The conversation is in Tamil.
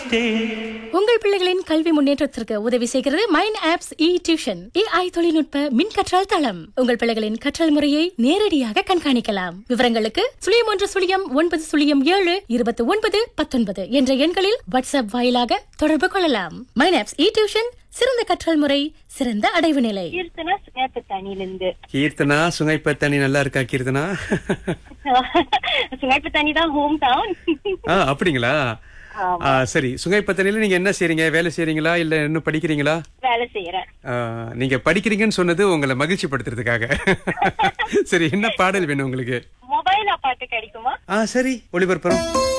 உங்கள் பிள்ளைகளின் கல்வி முன்னேற்றத்திற்கு உதவி செய்கிறது mind apps E tuition AI தொழில்நுட்ப மின் கற்றல் தளம் உங்கள் பிள்ளைகளின் கற்றல் முறையை நேரடியாக கண்காணிக்கலாம் விவரங்களுக்கு சுழியம் ஒன்று சுழியம் ஒன்பது சுழியம் ஏழு இருபத்தி ஒன்பது பத்தொன்பது என்ற எண்களில் வாட்ஸ்அப் வாயிலாக தொடர்பு கொள்ளலாம் மைண்ட் ஆப்ஸ் இ டியூஷன் சிறந்த கற்றல் முறை சிறந்த அடைவு நிலை கீர்த்தனா சுங்காய்பத்தானிலிருந்து கீர்த்தனா சுங்கைப்பத்தனி நல்லா இருக்கா கீர்த்தனா சுங்காய்பத்தானி தான் ஹோம் டவுன் ஆ அப்படிங்களா ஆ, சரி சுங்கைப்பத்தனில நீங்க என்ன செய்றீங்க வேலை செய்றீங்களா இல்ல இன்னும் படிக்கிறீங்களா வேலை செய்யறேன் ஆ, நீங்க படிக்கிறீங்கன்னு சொன்னது உங்களை மகிழ்ச்சி படுத்துறதுக்காக சரி என்ன பாடல் வேணும் உங்களுக்கு மொபைல் பாட்டு கிடைக்குமா ஆ சரி ஒளிபரப்புறோம்